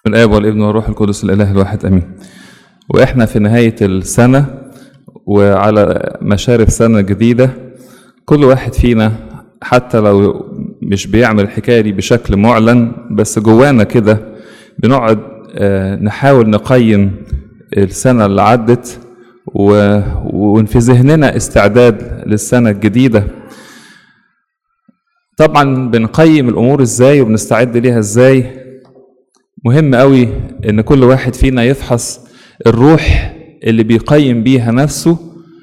من الآب والابن والروح القدس الإله الواحد آمين وإحنا في نهاية السنة وعلى مشارف سنة جديدة كل واحد فينا حتى لو مش بيعمل الحكاية دي بشكل معلن بس جوانا كده بنقعد آه، نحاول نقيم السنة اللي عدت و- وفي ذهننا استعداد للسنة الجديدة طبعا بنقيم الأمور إزاي وبنستعد ليها إزاي مهم قوي ان كل واحد فينا يفحص الروح اللي بيقيم بيها نفسه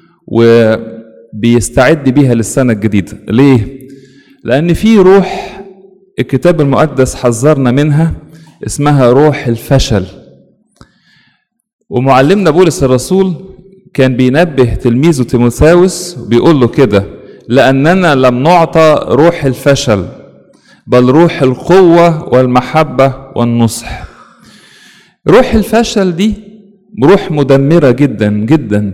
وبيستعد بيها للسنة الجديدة ليه؟ لأن في روح الكتاب المقدس حذرنا منها اسمها روح الفشل ومعلمنا بولس الرسول كان بينبه تلميذه تيموثاوس بيقول له كده لأننا لم نعطى روح الفشل بل روح القوة والمحبة والنصح روح الفشل دي روح مدمرة جدا جدا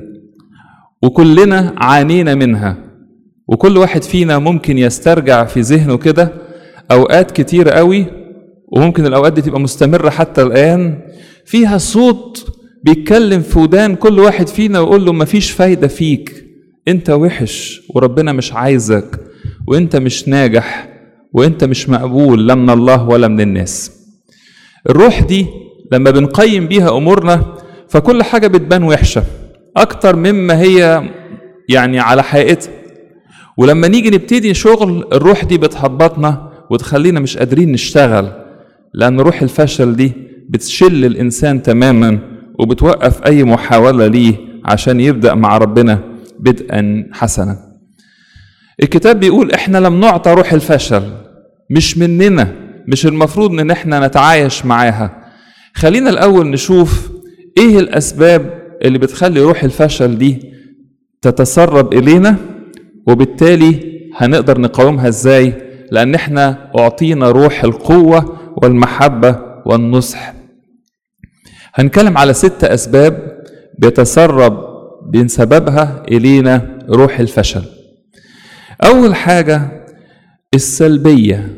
وكلنا عانينا منها وكل واحد فينا ممكن يسترجع في ذهنه كده أوقات كتير قوي وممكن الأوقات دي تبقى مستمرة حتى الآن فيها صوت بيتكلم في ودان كل واحد فينا ويقول له مفيش فايدة فيك انت وحش وربنا مش عايزك وانت مش ناجح وانت مش مقبول لا من الله ولا من الناس الروح دي لما بنقيم بيها امورنا فكل حاجه بتبان وحشه اكتر مما هي يعني على حقيقتها ولما نيجي نبتدي شغل الروح دي بتهبطنا وتخلينا مش قادرين نشتغل لان روح الفشل دي بتشل الانسان تماما وبتوقف اي محاوله ليه عشان يبدا مع ربنا بدءا حسنا الكتاب بيقول احنا لم نعطى روح الفشل مش مننا مش المفروض ان احنا نتعايش معاها خلينا الاول نشوف ايه الاسباب اللي بتخلي روح الفشل دي تتسرب الينا وبالتالي هنقدر نقاومها ازاي لان احنا اعطينا روح القوه والمحبه والنصح هنتكلم على ست اسباب بيتسرب من سببها الينا روح الفشل أول حاجة السلبية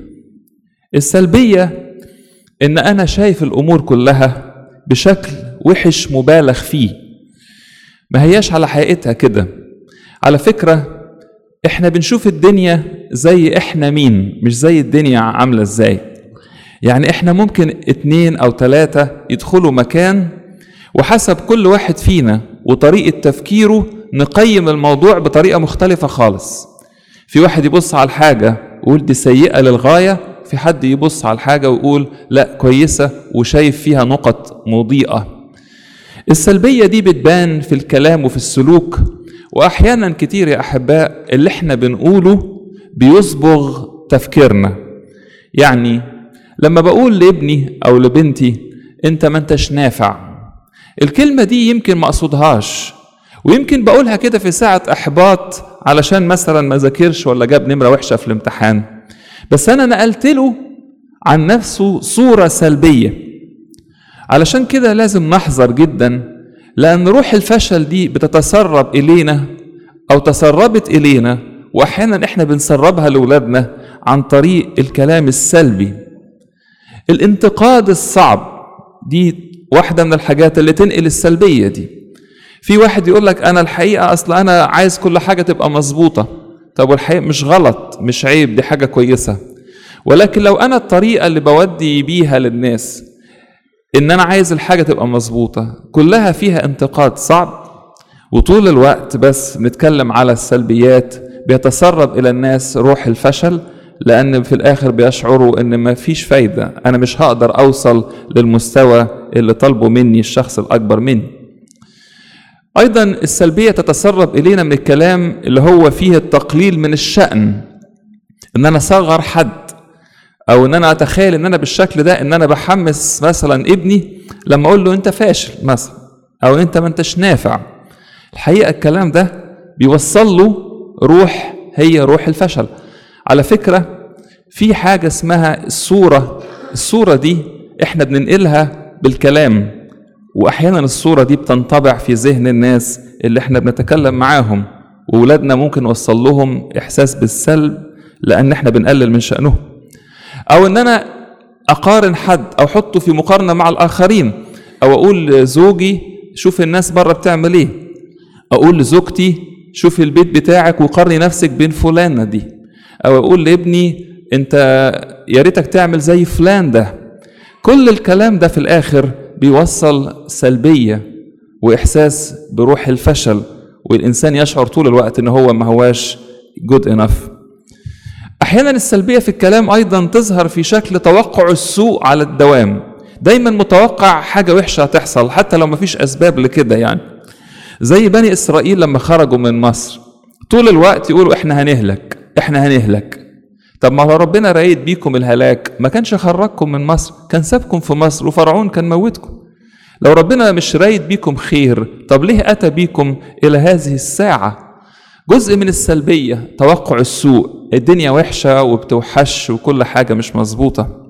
السلبية إن أنا شايف الأمور كلها بشكل وحش مبالغ فيه ما هياش على حقيقتها كده على فكرة إحنا بنشوف الدنيا زي إحنا مين مش زي الدنيا عاملة إزاي يعني إحنا ممكن اتنين أو تلاتة يدخلوا مكان وحسب كل واحد فينا وطريقة تفكيره نقيم الموضوع بطريقة مختلفة خالص في واحد يبص على الحاجة ويقول دي سيئة للغاية في حد يبص على الحاجة ويقول لا كويسة وشايف فيها نقط مضيئة السلبية دي بتبان في الكلام وفي السلوك وأحيانا كتير يا أحباء اللي احنا بنقوله بيصبغ تفكيرنا يعني لما بقول لابني أو لبنتي أنت ما انتش نافع الكلمة دي يمكن ما أقصدهاش ويمكن بقولها كده في ساعة إحباط علشان مثلا ما ذاكرش ولا جاب نمرة وحشة في الامتحان بس أنا نقلت له عن نفسه صورة سلبية علشان كده لازم نحذر جدا لأن روح الفشل دي بتتسرب إلينا أو تسربت إلينا وأحيانا إحنا بنسربها لأولادنا عن طريق الكلام السلبي الانتقاد الصعب دي واحدة من الحاجات اللي تنقل السلبية دي في واحد يقول لك انا الحقيقه اصل انا عايز كل حاجه تبقى مظبوطه طب والحقيقه مش غلط مش عيب دي حاجه كويسه ولكن لو انا الطريقه اللي بودي بيها للناس ان انا عايز الحاجه تبقى مظبوطه كلها فيها انتقاد صعب وطول الوقت بس نتكلم على السلبيات بيتسرب الى الناس روح الفشل لان في الاخر بيشعروا ان ما فيش فايده انا مش هقدر اوصل للمستوى اللي طالبه مني الشخص الاكبر مني ايضا السلبيه تتسرب الينا من الكلام اللي هو فيه التقليل من الشان ان انا اصغر حد او ان انا اتخيل ان انا بالشكل ده ان انا بحمس مثلا ابني لما اقول له انت فاشل مثلا او انت ما انتش نافع الحقيقه الكلام ده بيوصل له روح هي روح الفشل على فكره في حاجه اسمها الصوره الصوره دي احنا بننقلها بالكلام واحيانا الصوره دي بتنطبع في ذهن الناس اللي احنا بنتكلم معاهم وولادنا ممكن نوصل لهم احساس بالسلب لان احنا بنقلل من شانهم او ان انا اقارن حد او احطه في مقارنه مع الاخرين او اقول لزوجي شوف الناس بره بتعمل ايه اقول لزوجتي شوف البيت بتاعك وقارني نفسك بين فلانه دي او اقول لابني انت يا ريتك تعمل زي فلان ده كل الكلام ده في الاخر بيوصل سلبيه واحساس بروح الفشل والانسان يشعر طول الوقت ان هو ما هواش جود انف احيانا السلبيه في الكلام ايضا تظهر في شكل توقع السوء على الدوام دايما متوقع حاجه وحشه هتحصل حتى لو ما فيش اسباب لكده يعني زي بني اسرائيل لما خرجوا من مصر طول الوقت يقولوا احنا هنهلك احنا هنهلك طب ما هو ربنا رايد بيكم الهلاك ما كانش خرجكم من مصر كان سابكم في مصر وفرعون كان موتكم لو ربنا مش رايد بيكم خير طب ليه اتى بيكم الى هذه الساعه جزء من السلبيه توقع السوء الدنيا وحشه وبتوحش وكل حاجه مش مظبوطه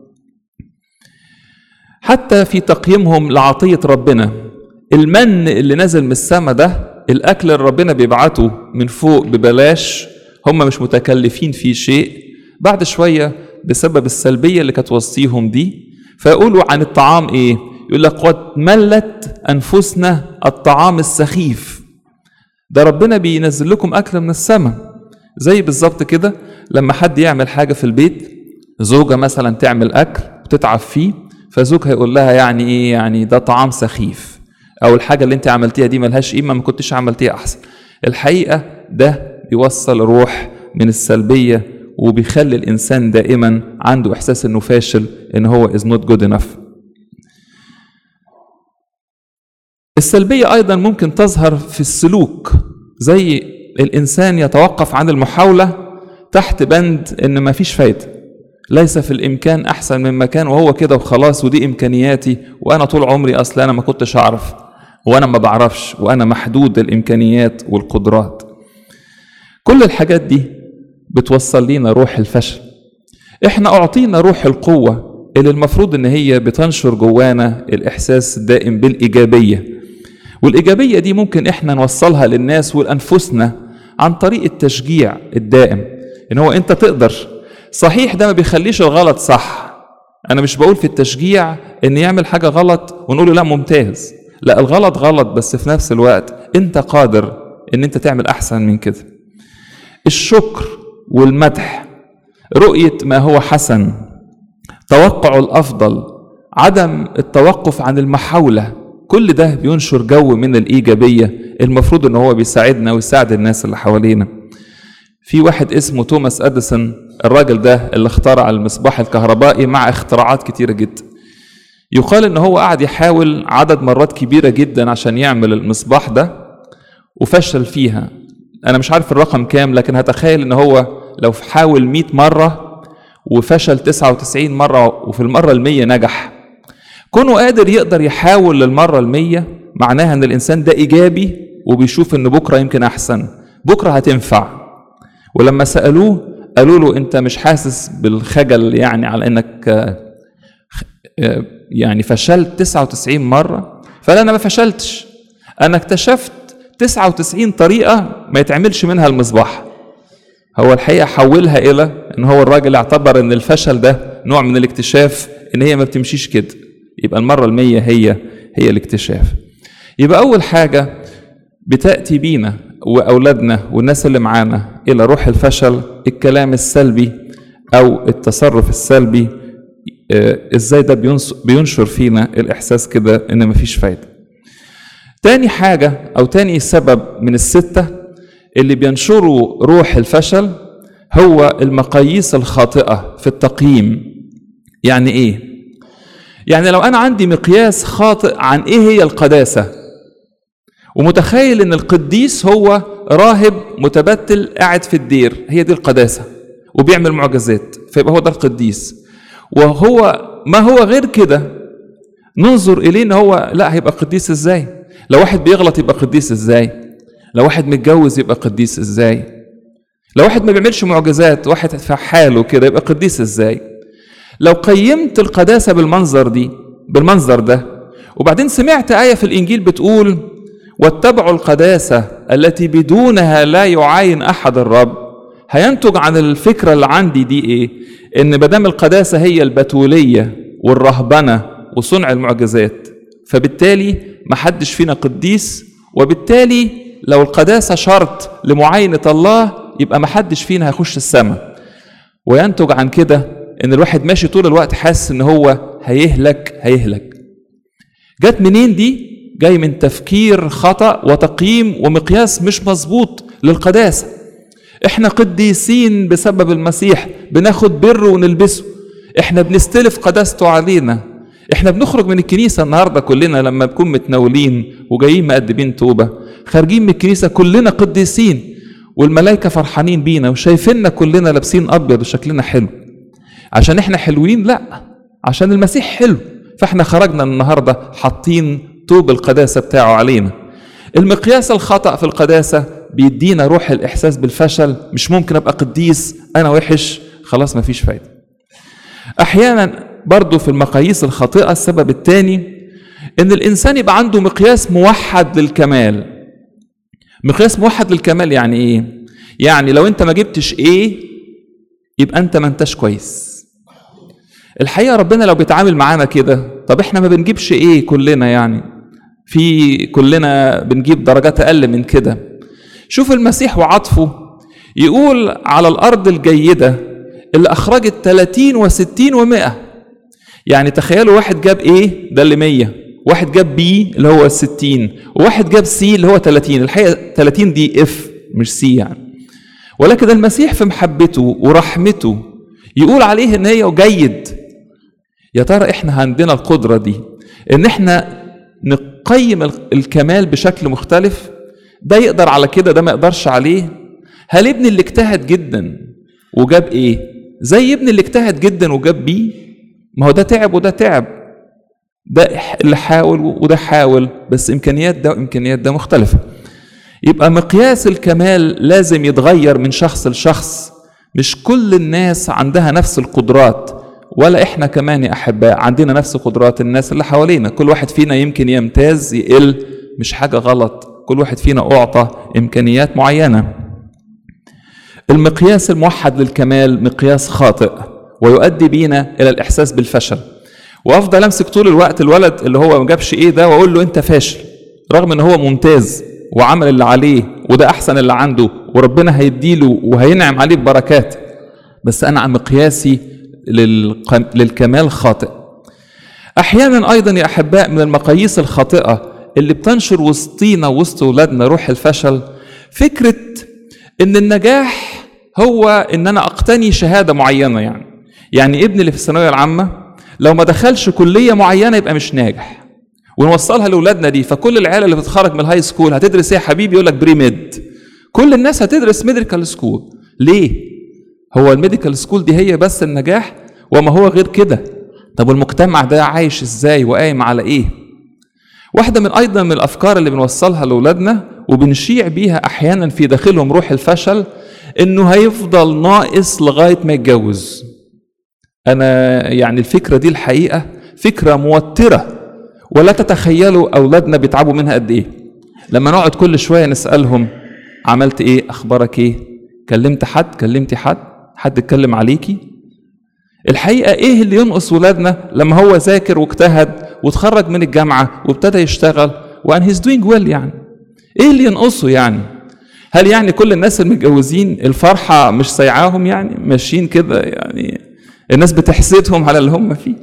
حتى في تقييمهم لعطيه ربنا المن اللي نزل من السماء ده الاكل اللي ربنا بيبعته من فوق ببلاش هم مش متكلفين فيه شيء بعد شويه بسبب السلبيه اللي كانت وسطيهم دي فيقولوا عن الطعام ايه يقول لك قد ملت انفسنا الطعام السخيف ده ربنا بينزل لكم اكل من السماء زي بالظبط كده لما حد يعمل حاجه في البيت زوجه مثلا تعمل اكل وتتعب فيه فزوجها يقول لها يعني ايه يعني ده طعام سخيف او الحاجه اللي انت عملتيها دي ملهاش قيمه ما كنتش عملتيها احسن الحقيقه ده بيوصل روح من السلبيه وبيخلي الانسان دائما عنده احساس انه فاشل ان هو از نوت جود انف السلبيه ايضا ممكن تظهر في السلوك زي الانسان يتوقف عن المحاوله تحت بند ان ما فيش فايده ليس في الامكان احسن من مكان وهو كده وخلاص ودي امكانياتي وانا طول عمري اصلا انا ما كنتش اعرف وانا ما بعرفش وانا محدود الامكانيات والقدرات كل الحاجات دي بتوصل لينا روح الفشل احنا اعطينا روح القوه اللي المفروض ان هي بتنشر جوانا الاحساس الدائم بالايجابيه والايجابيه دي ممكن احنا نوصلها للناس ولانفسنا عن طريق التشجيع الدائم ان هو انت تقدر صحيح ده ما بيخليش الغلط صح انا مش بقول في التشجيع ان يعمل حاجه غلط ونقول له لا ممتاز لا الغلط غلط بس في نفس الوقت انت قادر ان انت تعمل احسن من كده الشكر والمدح رؤيه ما هو حسن توقع الافضل عدم التوقف عن المحاوله كل ده بينشر جو من الايجابيه المفروض ان هو بيساعدنا ويساعد الناس اللي حوالينا في واحد اسمه توماس اديسون الراجل ده اللي اخترع المصباح الكهربائي مع اختراعات كتيره جدا يقال ان هو قعد يحاول عدد مرات كبيره جدا عشان يعمل المصباح ده وفشل فيها انا مش عارف الرقم كام لكن هتخيل ان هو لو حاول 100 مره وفشل 99 مره وفي المره المية نجح كونه قادر يقدر يحاول للمره المية معناها ان الانسان ده ايجابي وبيشوف ان بكره يمكن احسن بكره هتنفع ولما سالوه قالوا له انت مش حاسس بالخجل يعني على انك يعني فشلت 99 مره فلا انا ما فشلتش انا اكتشفت 99 طريقه ما يتعملش منها المصباح هو الحقيقه حولها الى ان هو الراجل اعتبر ان الفشل ده نوع من الاكتشاف ان هي ما بتمشيش كده يبقى المره المية هي هي الاكتشاف يبقى اول حاجه بتاتي بينا واولادنا والناس اللي معانا الى روح الفشل الكلام السلبي او التصرف السلبي ازاي ده بينشر فينا الاحساس كده ان مفيش فايده تاني حاجه او تاني سبب من السته اللي بينشروا روح الفشل هو المقاييس الخاطئه في التقييم يعني ايه يعني لو انا عندي مقياس خاطئ عن ايه هي القداسه ومتخيل ان القديس هو راهب متبتل قاعد في الدير هي دي القداسه وبيعمل معجزات فيبقى هو ده القديس وهو ما هو غير كده ننظر اليه ان هو لا هيبقى قديس ازاي لو واحد بيغلط يبقى قديس ازاي لو واحد متجوز يبقى قديس ازاي لو واحد ما بيعملش معجزات واحد في حاله كده يبقى قديس ازاي لو قيمت القداسه بالمنظر دي بالمنظر ده وبعدين سمعت ايه في الانجيل بتقول واتبعوا القداسة التي بدونها لا يعاين أحد الرب هينتج عن الفكرة اللي عندي دي إيه؟ إن مدام القداسة هي البتولية والرهبنة وصنع المعجزات فبالتالي ما حدش فينا قديس وبالتالي لو القداسة شرط لمعاينة الله يبقى ما حدش فينا هيخش السماء وينتج عن كده ان الواحد ماشي طول الوقت حاسس ان هو هيهلك هيهلك جت منين دي جاي من تفكير خطأ وتقييم ومقياس مش مظبوط للقداسة احنا قديسين بسبب المسيح بناخد بر ونلبسه احنا بنستلف قداسته علينا احنا بنخرج من الكنيسة النهاردة كلنا لما بنكون متناولين وجايين مقدمين توبة خارجين من الكنيسة كلنا قديسين والملائكة فرحانين بينا وشايفيننا كلنا لابسين أبيض وشكلنا حلو عشان احنا حلوين لا عشان المسيح حلو فاحنا خرجنا النهارده حاطين طوب القداسه بتاعه علينا المقياس الخطا في القداسه بيدينا روح الاحساس بالفشل مش ممكن ابقى قديس انا وحش خلاص مفيش فايده احيانا برضو في المقاييس الخاطئه السبب الثاني ان الانسان يبقى عنده مقياس موحد للكمال مقياس موحد للكمال يعني ايه يعني لو انت ما جبتش ايه يبقى انت ما انتش كويس الحقيقه ربنا لو بيتعامل معانا كده طب احنا ما بنجيبش ايه كلنا يعني في كلنا بنجيب درجات اقل من كده شوف المسيح وعطفه يقول على الارض الجيده اللي اخرجت 30 و60 و100 يعني تخيلوا واحد جاب ايه ده اللي 100 واحد جاب بي اللي هو 60 وواحد جاب سي اللي هو 30 الحقيقه 30 دي اف مش سي يعني ولكن المسيح في محبته ورحمته يقول عليه ان هي جيد يا ترى احنا عندنا القدره دي ان احنا نقيم الكمال بشكل مختلف ده يقدر على كده ده ما يقدرش عليه هل ابن اللي اجتهد جدا وجاب ايه زي ابن اللي اجتهد جدا وجاب بيه ما هو ده تعب وده تعب ده اللي حاول وده حاول بس امكانيات ده وامكانيات ده مختلفه يبقى مقياس الكمال لازم يتغير من شخص لشخص مش كل الناس عندها نفس القدرات ولا احنا كمان يا احباء عندنا نفس قدرات الناس اللي حوالينا كل واحد فينا يمكن يمتاز يقل مش حاجه غلط كل واحد فينا اعطى امكانيات معينه المقياس الموحد للكمال مقياس خاطئ ويؤدي بينا الى الاحساس بالفشل وافضل امسك طول الوقت الولد اللي هو ما جابش ايه ده واقول له انت فاشل رغم ان هو ممتاز وعمل اللي عليه وده احسن اللي عنده وربنا هيديله وهينعم عليه ببركات بس انا عن مقياسي للكمال خاطئ احيانا ايضا يا احباء من المقاييس الخاطئه اللي بتنشر وسطينا وسط ولادنا روح الفشل فكره ان النجاح هو ان انا اقتني شهاده معينه يعني يعني ابني اللي في الثانويه العامه لو ما دخلش كليه معينه يبقى مش ناجح ونوصلها لاولادنا دي فكل العيال اللي بتتخرج من الهاي سكول هتدرس ايه يا حبيبي يقول لك بري ميد كل الناس هتدرس ميديكال سكول ليه هو الميديكال سكول دي هي بس النجاح وما هو غير كده طب المجتمع ده عايش ازاي وقايم على ايه واحدة من أيضا من الأفكار اللي بنوصلها لأولادنا وبنشيع بيها أحيانا في داخلهم روح الفشل إنه هيفضل ناقص لغاية ما يتجوز أنا يعني الفكرة دي الحقيقة فكرة موترة ولا تتخيلوا أولادنا بيتعبوا منها قد إيه لما نقعد كل شوية نسألهم عملت إيه أخبارك إيه كلمت حد كلمتي حد حد اتكلم عليكي الحقيقة ايه اللي ينقص ولادنا لما هو ذاكر واجتهد وتخرج من الجامعة وابتدى يشتغل وان هيز دوينج ويل يعني ايه اللي ينقصه يعني هل يعني كل الناس المتجوزين الفرحة مش سايعاهم يعني ماشيين كده يعني الناس بتحسدهم على اللي هم فيه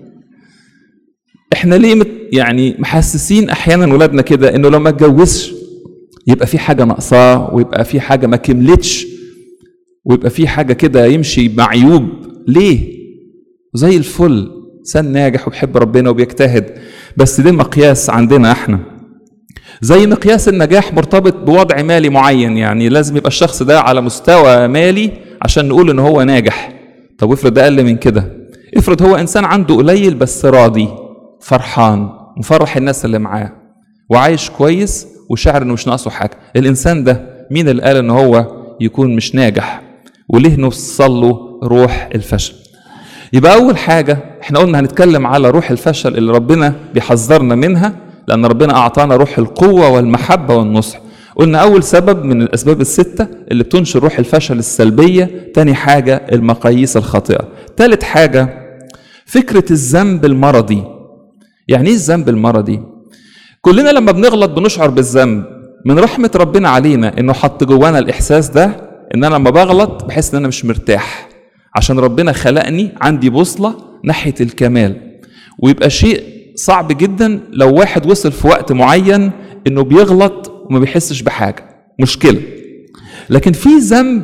احنا ليه مت يعني محسسين احيانا ولادنا كده انه لو ما اتجوزش يبقى في حاجه ناقصاه ويبقى في حاجه ما كملتش ويبقى في حاجه كده يمشي معيوب ليه زي الفل انسان ناجح وبيحب ربنا وبيجتهد بس ده مقياس عندنا احنا زي مقياس النجاح مرتبط بوضع مالي معين يعني لازم يبقى الشخص ده على مستوى مالي عشان نقول ان هو ناجح طب افرض ده اقل من كده افرض هو انسان عنده قليل بس راضي فرحان مفرح الناس اللي معاه وعايش كويس وشاعر انه مش ناقصه حاجه الانسان ده مين اللي قال ان هو يكون مش ناجح وليه نوصل له روح الفشل يبقى اول حاجه احنا قلنا هنتكلم على روح الفشل اللي ربنا بيحذرنا منها لان ربنا اعطانا روح القوه والمحبه والنصح قلنا اول سبب من الاسباب السته اللي بتنشر روح الفشل السلبيه تاني حاجه المقاييس الخاطئه تالت حاجه فكرة الذنب المرضي يعني ايه الذنب المرضي كلنا لما بنغلط بنشعر بالذنب من رحمة ربنا علينا انه حط جوانا الاحساس ده ان انا لما بغلط بحس ان انا مش مرتاح عشان ربنا خلقني عندي بوصلة ناحية الكمال ويبقى شيء صعب جدا لو واحد وصل في وقت معين انه بيغلط وما بيحسش بحاجة مشكلة لكن في ذنب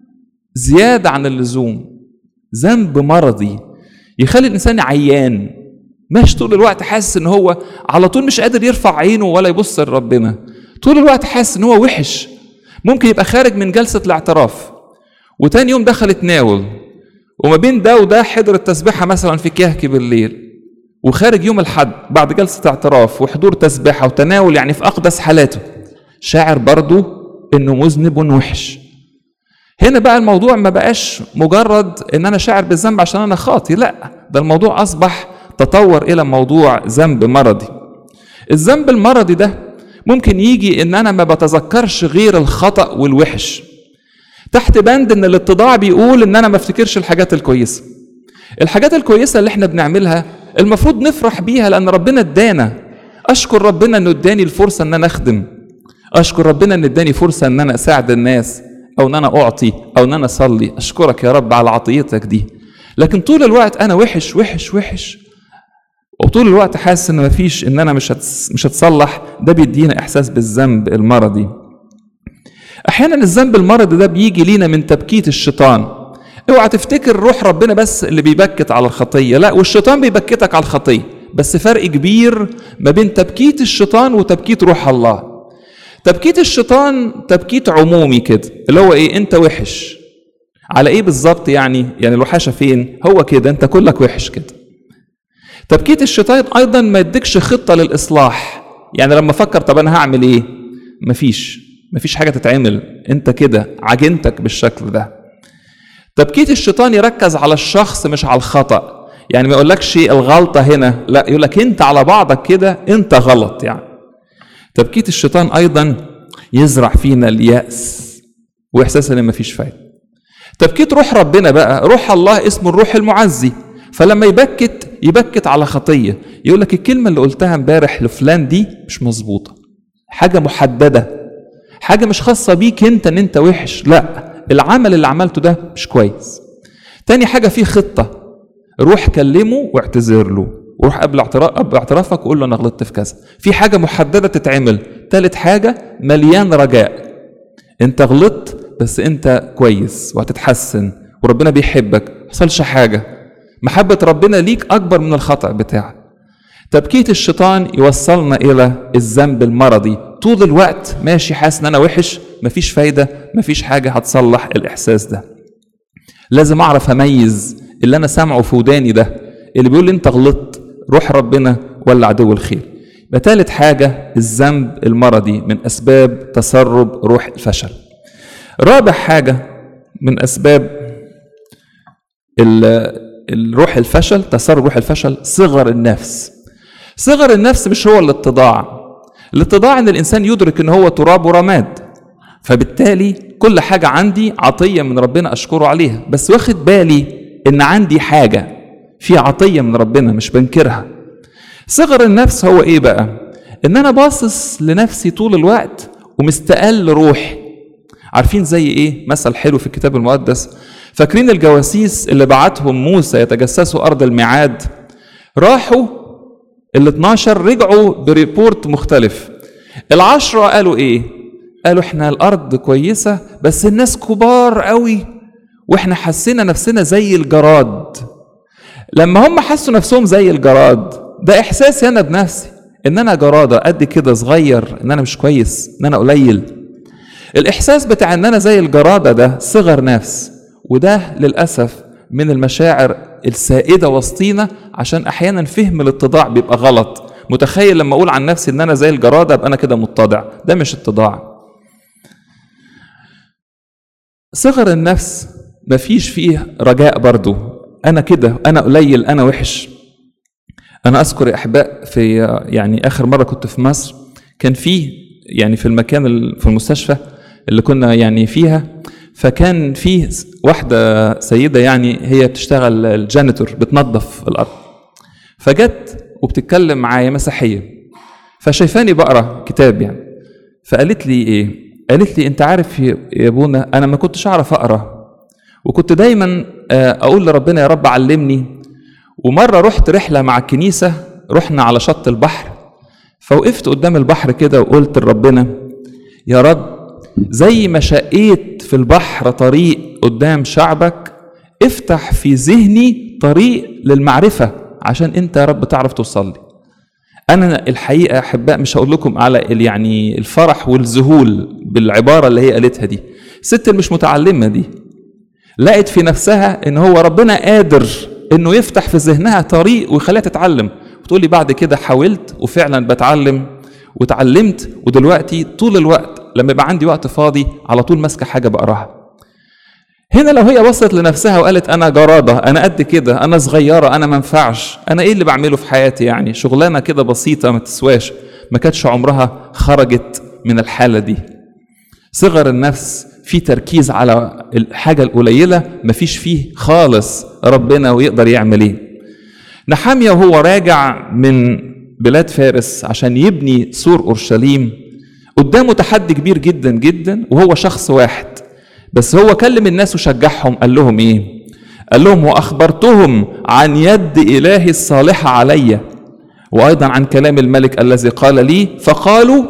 زيادة عن اللزوم ذنب مرضي يخلي الانسان عيان ماشي طول الوقت حاسس ان هو على طول مش قادر يرفع عينه ولا يبص لربنا طول الوقت حاسس ان هو وحش ممكن يبقى خارج من جلسة الاعتراف وتاني يوم دخل تناول وما بين ده وده حضر التسبيحة مثلا في كيهكي بالليل وخارج يوم الحد بعد جلسة اعتراف وحضور تسبيحة وتناول يعني في أقدس حالاته شاعر برضه إنه مذنب وحش هنا بقى الموضوع ما بقاش مجرد ان انا شاعر بالذنب عشان انا خاطي لا ده الموضوع اصبح تطور الى موضوع ذنب مرضي الذنب المرضي ده ممكن يجي ان انا ما بتذكرش غير الخطا والوحش تحت بند ان الاتضاع بيقول ان انا ما افتكرش الحاجات الكويسه الحاجات الكويسه اللي احنا بنعملها المفروض نفرح بيها لان ربنا ادانا اشكر ربنا انه اداني الفرصه ان انا اخدم اشكر ربنا ان اداني فرصه ان انا اساعد الناس او ان انا اعطي او ان انا اصلي اشكرك يا رب على عطيتك دي لكن طول الوقت انا وحش وحش وحش وطول الوقت حاسس ان مفيش ان انا مش هتس مش هتصلح ده بيدينا احساس بالذنب المرضي احيانا الذنب المرضي ده بيجي لينا من تبكيت الشيطان اوعى تفتكر روح ربنا بس اللي بيبكت على الخطيه لا والشيطان بيبكتك على الخطيه بس فرق كبير ما بين تبكيت الشيطان وتبكيت روح الله تبكيت الشيطان تبكيت عمومي كده اللي هو ايه انت وحش على ايه بالظبط يعني يعني الوحشه فين هو كده انت كلك وحش كده تبكيت الشيطان ايضا ما يديكش خطه للاصلاح يعني لما افكر طب انا هعمل ايه مفيش مفيش حاجه تتعمل انت كده عجنتك بالشكل ده تبكيت الشيطان يركز على الشخص مش على الخطا يعني ما يقولكش الغلطه هنا لا يقول لك انت على بعضك كده انت غلط يعني تبكيت الشيطان ايضا يزرع فينا الياس واحساس ان مفيش فايده تبكيت روح ربنا بقى روح الله اسمه الروح المعزي فلما يبكت يبكت على خطيه يقول لك الكلمه اللي قلتها امبارح لفلان دي مش مظبوطه حاجه محدده حاجه مش خاصه بيك انت ان انت وحش لا العمل اللي عملته ده مش كويس تاني حاجه في خطه روح كلمه واعتذر له وروح قبل اعتراف اعترافك وقول له انا غلطت في كذا في حاجه محدده تتعمل تالت حاجه مليان رجاء انت غلطت بس انت كويس وهتتحسن وربنا بيحبك ما حصلش حاجه محبه ربنا ليك اكبر من الخطا بتاعك تبكيت الشيطان يوصلنا الى الذنب المرضي طول الوقت ماشي حاسس ان انا وحش مفيش فايده مفيش حاجه هتصلح الاحساس ده لازم اعرف اميز اللي انا سامعه في وداني ده اللي بيقول لي انت غلطت روح ربنا ولا عدو الخير يبقى تالت حاجة الذنب المرضي من أسباب تسرب روح الفشل رابع حاجة من أسباب الروح الفشل تسرب روح الفشل صغر النفس صغر النفس مش هو الاتضاع الاتضاع ان الانسان يدرك ان هو تراب ورماد فبالتالي كل حاجة عندي عطية من ربنا أشكره عليها بس واخد بالي إن عندي حاجة في عطية من ربنا مش بنكرها صغر النفس هو إيه بقى إن أنا باصص لنفسي طول الوقت ومستقل روحي عارفين زي إيه مثل حلو في الكتاب المقدس فاكرين الجواسيس اللي بعتهم موسى يتجسسوا أرض الميعاد راحوا ال 12 رجعوا بريبورت مختلف العشرة قالوا إيه قالوا احنا الارض كويسه بس الناس كبار قوي واحنا حسينا نفسنا زي الجراد لما هم حسوا نفسهم زي الجراد ده احساسي انا بنفسي ان انا جراده قد كده صغير ان انا مش كويس ان انا قليل الاحساس بتاع ان انا زي الجراده ده صغر نفس وده للاسف من المشاعر السائده وسطينا عشان احيانا فهم الاتضاع بيبقى غلط متخيل لما اقول عن نفسي ان انا زي الجراده ابقى انا كده متضع ده مش اتضاع صغر النفس مفيش فيه رجاء برضو انا كده انا قليل انا وحش انا اذكر يا احباء في يعني اخر مره كنت في مصر كان في يعني في المكان في المستشفى اللي كنا يعني فيها فكان في واحدة سيدة يعني هي بتشتغل الجانيتور بتنظف الأرض فجت وبتتكلم معايا مسيحية فشايفاني بقرا كتاب يعني فقالت لي ايه قالت لي انت عارف يا ابونا انا ما كنتش اعرف اقرا وكنت دايما اقول لربنا يا رب علمني ومره رحت رحله مع الكنيسه رحنا على شط البحر فوقفت قدام البحر كده وقلت لربنا يا رب زي ما شقيت في البحر طريق قدام شعبك افتح في ذهني طريق للمعرفه عشان انت يا رب تعرف توصل لي انا الحقيقه احباء مش هقول لكم على يعني الفرح والذهول بالعباره اللي هي قالتها دي الست اللي مش متعلمه دي لقت في نفسها ان هو ربنا قادر انه يفتح في ذهنها طريق ويخليها تتعلم وتقول لي بعد كده حاولت وفعلا بتعلم وتعلمت ودلوقتي طول الوقت لما يبقى عندي وقت فاضي على طول ماسكه حاجه بقراها هنا لو هي وصلت لنفسها وقالت انا جراده انا قد كده انا صغيره انا ما ينفعش انا ايه اللي بعمله في حياتي يعني شغلانه كده بسيطه ما تسواش ما كانتش عمرها خرجت من الحاله دي صغر النفس في تركيز على الحاجه القليله مفيش فيه خالص ربنا ويقدر يعمل ايه نحاميه وهو راجع من بلاد فارس عشان يبني سور اورشليم قدامه تحدي كبير جدا جدا وهو شخص واحد بس هو كلم الناس وشجعهم قال لهم ايه قال لهم واخبرتهم عن يد الهي الصالحه علي وايضا عن كلام الملك الذي قال لي فقالوا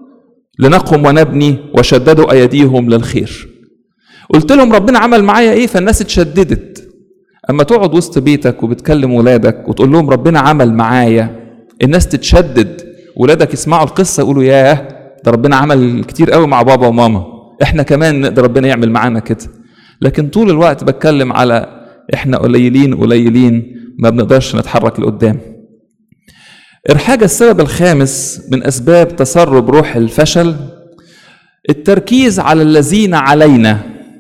لنقم ونبني وشددوا ايديهم للخير قلت لهم ربنا عمل معايا ايه فالناس اتشددت اما تقعد وسط بيتك وبتكلم ولادك وتقول لهم ربنا عمل معايا الناس تتشدد ولادك يسمعوا القصه يقولوا ياه ده ربنا عمل كتير قوي مع بابا وماما احنا كمان نقدر ربنا يعمل معانا كده لكن طول الوقت بتكلم على احنا قليلين قليلين ما بنقدرش نتحرك لقدام الحاجة السبب الخامس من أسباب تسرب روح الفشل التركيز على الذين علينا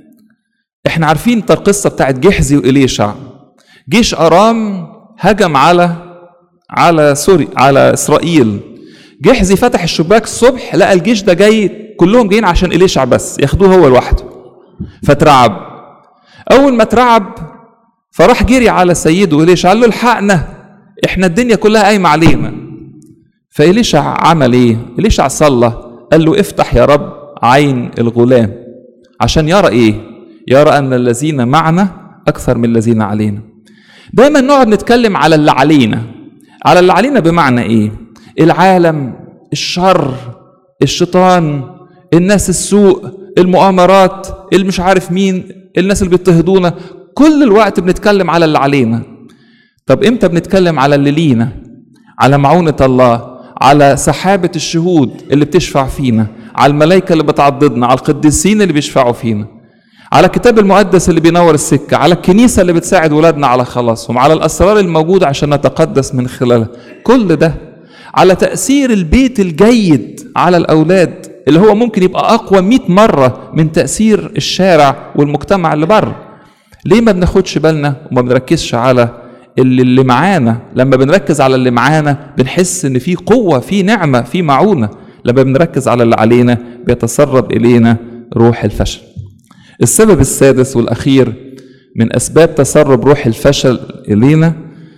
احنا عارفين القصة بتاعت جحزي وإليشع جيش أرام هجم على على سوري على إسرائيل جحزي فتح الشباك الصبح لقى الجيش ده جاي كلهم جايين عشان إليشع بس ياخدوه هو لوحده فترعب أول ما اترعب فراح جري على سيده إليشع قال له الحقنا احنا الدنيا كلها قايمة علينا فإليشع عمل ايه؟ إليشع صلى قال له افتح يا رب عين الغلام عشان يرى ايه؟ يرى أن الذين معنا أكثر من الذين علينا دايما نقعد نتكلم على اللي علينا على اللي علينا بمعنى ايه؟ العالم الشر الشيطان الناس السوء المؤامرات اللي مش عارف مين الناس اللي بيضطهدونا كل الوقت بنتكلم على اللي علينا طب امتى بنتكلم على اللي لينا على معونة الله على سحابة الشهود اللي بتشفع فينا على الملائكة اللي بتعضدنا على القديسين اللي بيشفعوا فينا على الكتاب المقدس اللي بينور السكة على الكنيسة اللي بتساعد ولادنا على خلاصهم على الأسرار الموجودة عشان نتقدس من خلالها كل ده على تأثير البيت الجيد على الأولاد اللي هو ممكن يبقى أقوى مئة مرة من تأثير الشارع والمجتمع اللي بره ليه ما بناخدش بالنا وما بنركزش على اللي, اللي معانا لما بنركز على اللي معانا بنحس ان في قوة في نعمة في معونة لما بنركز على اللي علينا بيتسرب إلينا روح الفشل السبب السادس والأخير من أسباب تسرب روح الفشل إلينا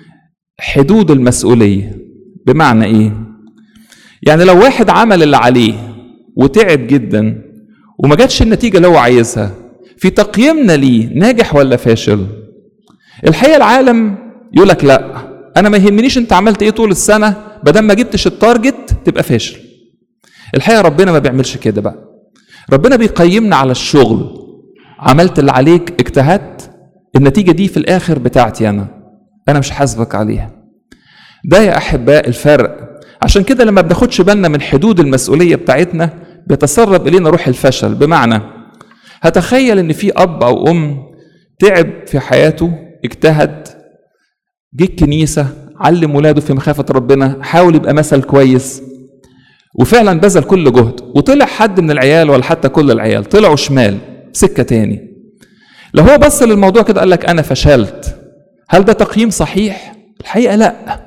حدود المسؤولية بمعنى إيه؟ يعني لو واحد عمل اللي عليه وتعب جدا وما جاتش النتيجة اللي هو عايزها في تقييمنا ليه ناجح ولا فاشل؟ الحقيقة العالم يقول لك لا أنا ما يهمنيش أنت عملت إيه طول السنة بدل ما جبتش التارجت تبقى فاشل. الحقيقة ربنا ما بيعملش كده بقى. ربنا بيقيمنا على الشغل عملت اللي عليك اجتهدت النتيجة دي في الآخر بتاعتي أنا أنا مش حاسبك عليها ده يا أحباء الفرق عشان كده لما بناخدش بالنا من حدود المسؤولية بتاعتنا بيتسرب إلينا روح الفشل بمعنى هتخيل إن في أب أو أم تعب في حياته اجتهد جه الكنيسة علم ولاده في مخافة ربنا حاول يبقى مثل كويس وفعلا بذل كل جهد وطلع حد من العيال ولا حتى كل العيال طلعوا شمال سكة تاني لو هو بص للموضوع كده قال لك أنا فشلت هل ده تقييم صحيح؟ الحقيقة لأ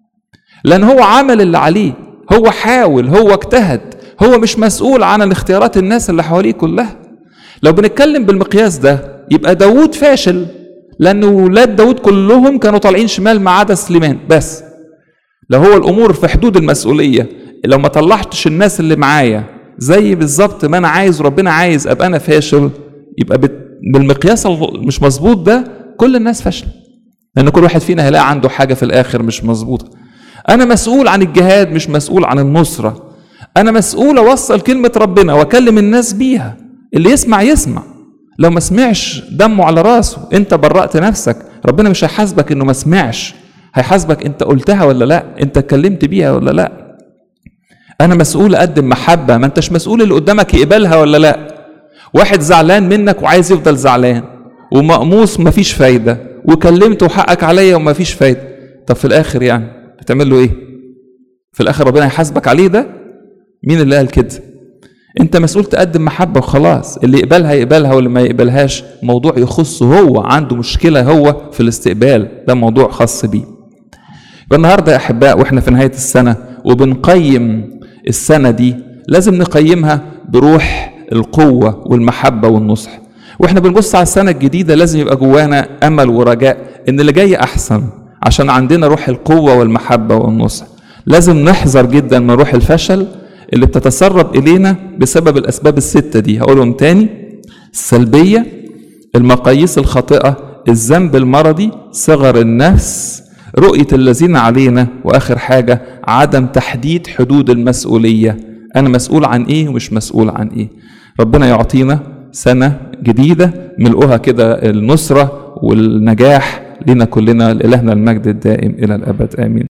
لأن هو عمل اللي عليه هو حاول هو اجتهد هو مش مسؤول عن الاختيارات الناس اللي حواليه كلها لو بنتكلم بالمقياس ده يبقى داوود فاشل لأن ولاد داوود كلهم كانوا طالعين شمال ما عدا سليمان بس لو هو الأمور في حدود المسؤولية لو ما طلعتش الناس اللي معايا زي بالظبط ما أنا عايز وربنا عايز أبقى أنا فاشل يبقى بالمقياس مش مظبوط ده كل الناس فاشلة لأن كل واحد فينا هيلاقي عنده حاجة في الآخر مش مظبوطة أنا مسؤول عن الجهاد مش مسؤول عن النصرة أنا مسؤول أوصل كلمة ربنا وأكلم الناس بيها اللي يسمع يسمع لو ما سمعش دمه على راسه أنت برأت نفسك ربنا مش هيحاسبك إنه ما سمعش هيحاسبك أنت قلتها ولا لأ أنت اتكلمت بيها ولا لأ أنا مسؤول أقدم محبة ما أنتش مسؤول اللي قدامك يقبلها ولا لأ واحد زعلان منك وعايز يفضل زعلان ومقموص مفيش فايدة وكلمته وحقك عليا ومفيش فايدة طب في الآخر يعني هتعمل له إيه؟ في الآخر ربنا هيحاسبك عليه ده؟ مين اللي قال كده؟ أنت مسؤول تقدم محبة وخلاص اللي يقبلها يقبلها واللي ما يقبلهاش موضوع يخصه هو عنده مشكلة هو في الاستقبال ده موضوع خاص بيه. النهارده يا أحباء وإحنا في نهاية السنة وبنقيم السنة دي لازم نقيمها بروح القوة والمحبة والنصح واحنا بنبص على السنة الجديدة لازم يبقى جوانا أمل ورجاء إن اللي جاي أحسن عشان عندنا روح القوة والمحبة والنصح لازم نحذر جدا من روح الفشل اللي بتتسرب إلينا بسبب الأسباب الستة دي هقولهم تاني السلبية المقاييس الخاطئة الذنب المرضي صغر النفس رؤية الذين علينا وآخر حاجة عدم تحديد حدود المسؤولية أنا مسؤول عن إيه ومش مسؤول عن إيه ربنا يعطينا سنة جديدة ملؤها كده النصرة والنجاح لنا كلنا لإلهنا المجد الدائم إلى الأبد آمين